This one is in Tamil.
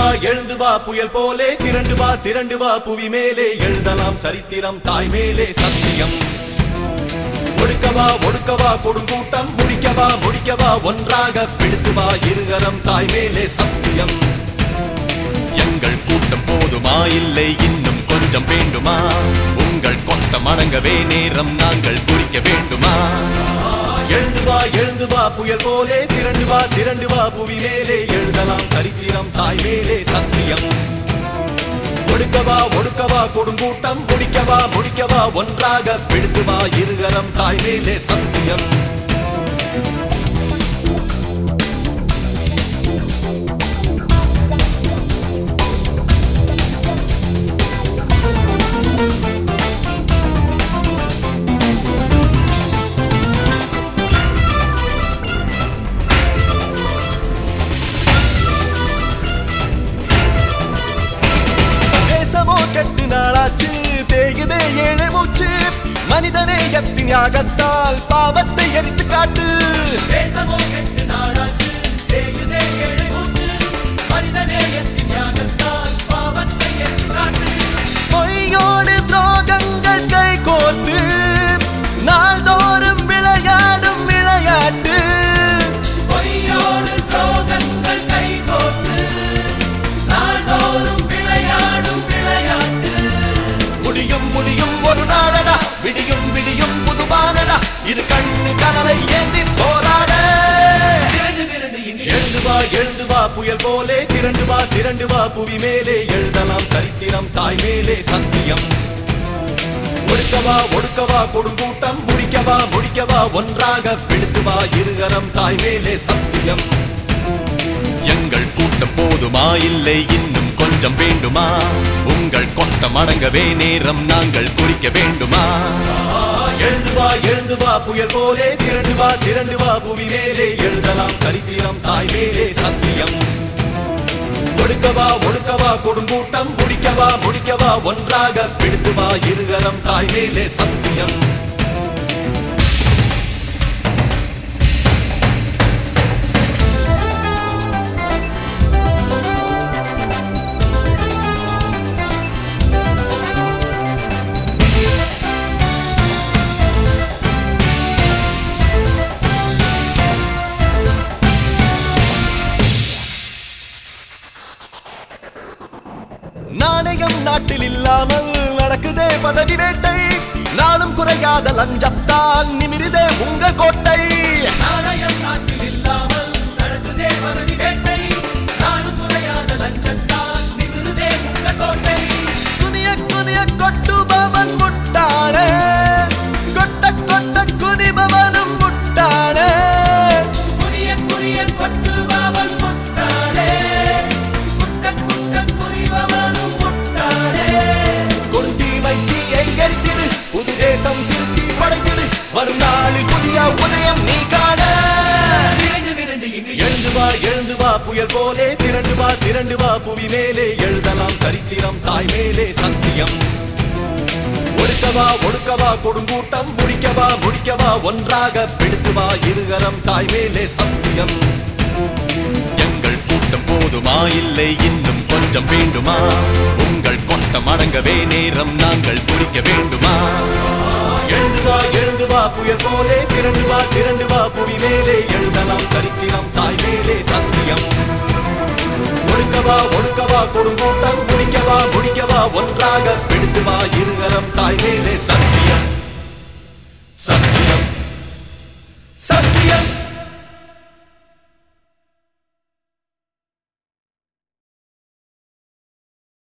வா எழுந்து வா புயல் போலே திரண்டு வா திரண்டு வா புவி மேலே எழுதலாம் சரித்திரம் தாய் மேலே சத்தியம் ஒடுக்கவா ஒடுக்கவா கொடுங்கூட்டம் முடிக்கவா முடிக்கவா ஒன்றாக பிடித்து வா இருகரம் தாய் மேலே சத்தியம் எங்கள் கூட்டம் போதுமா இல்லை இன்னும் கொஞ்சம் வேண்டுமா உங்கள் கொட்டம் அடங்கவே நேரம் நாங்கள் குறிக்க வேண்டுமா எழுந்து வா எழுந்து வா புயல் போலே திரண்டு வா திரண்டு வா புவி மேலே எழுதலாம் சரித்திரம் தாய் மேலே சத்தியம் ஒடுக்கவா ஒடுக்கவா கொடுங்கூட்டம் முடிக்கவா முடிக்கவா ஒன்றாக பிடித்து வா இருகரம் தாய் மேலே சத்தியம் தேசமோ கெட்டு நாளாச்சு தேயுதே ஏழை மூச்சு மனிதனே எத்தின் யாகத்தால் பாவத்தை எரித்து காட்டு தேசமோ கெட்டு நாடாச்சு தேயுதே ஏழை மூச்சு மனிதனே எத்தின் யாகத்தால் பாவத்தை எரித்து காட்டு பொய்யோடு துரோகங்கள் கை கோர்த்து நாள்தோறும் விளையாடும் விளையாட்டு பொய்யோடு துரோகங்கள் கைகோர்த்து நாள்தோறும் விளையாடும் விளையாட்டு முடியும் முடியும் ஒரு நாளடா விடியும் விடியும் புதுவானடா இரு கண்ணு கனலை ஏந்தி போராட விரைந்து விரைந்து இங்கு எழுந்து வா எழுந்து வா புயல் போலே திரண்டு வா திரண்டு வா புவி மேலே எழுதலாம் சரித்திரம் தாய் மேலே சத்தியம் ஒடுக்கவா ஒடுக்கவா கொடுங்கூட்டம் முடிக்கவா முடிக்கவா ஒன்றாக பிடித்து வா இருகரம் தாய் மேலே சத்தியம் எங்கள் கூட்டம் போதுமா இல்லை இன்னும் கொஞ்சம் வேண்டுமா உங்கள் கொட்டம் அடங்கவே நேரம் நாங்கள் குறிக்க வேண்டுமா எழுந்து வா எழுந்து வா புயல் போலே திரண்டு வா திரண்டு வா புவி மேலே எழுதலாம் சரித்திரம் தாய் மேலே சத்தியம் ஒடுக்கவா ஒடுக்கவா கொடுங்கூட்டம் முடிக்கவா முடிக்கவா ஒன்றாக பிடித்து வா இருகரம் தாய் மேலே சத்தியம் நாணயம் நாட்டில் இல்லாமல் நடக்குதே பதவி வேட்டை நாளும் குறையாத லஞ்சத்தால் நிமிருதே உங்க கோட்டை நாணயம் நாட்டில் இல்லாமல் நடக்குதே பதவி வேட்டை நானும் குறையாத லஞ்சத்தால் நிமிருதே உங்க கோட்டை குனிய குனிய கொட்டுபவன் முட்டாளே கொட்ட கொட்ட குனிபவனும் முட்டாளே புரிய புரிய கொட்டுபவன் முட்டாளே குட்ட குட்ட புரிபவனும் முட்டாளே கொளுத்தி வைத்தி எரித்திடு புது தேசம் திருத்தி படைத்திடு வரும் நாளில் புதிய உதயம் நீ காண விரைந்து விரைந்து இங்கு எழுந்து வா எழுந்து வா புயல் போலே திரண்டு வா திரண்டு வா புவி மேலே எழுதலாம் சரித்திரம் தாய் மேலே சத்தியம் ஒடுக்கவா ஒடுக்கவா கொடுங்கூட்டம் முடிக்கவா முடிக்கவா ஒன்றாக பிடித்து வா இருகரம் தாய் மேலே சத்தியம் எங்கள் கூட்டம் போதுமா இல்லை இன்னும் கொஞ்சம் வேண்டுமா உங்கள் கொட்டம் அடங்கவே நேரம் நாங்கள் குறிக்க வேண்டுமா எழுந்து வா எழுந்து வா புயல் போலே திரண்டு வா திரண்டு வா புவி மேலே எழுதலாம் சரித்திரம் தாய் மேலே சத்தியம் ஒடுக்கவா ஒடுக்கவா கொடுங்கூட்டம் முடிக்கவா முடிக்கவா ஒன்றாக பிடித்து வா இருகரம் தாய் மேலே சத்தியம் சத்தியம்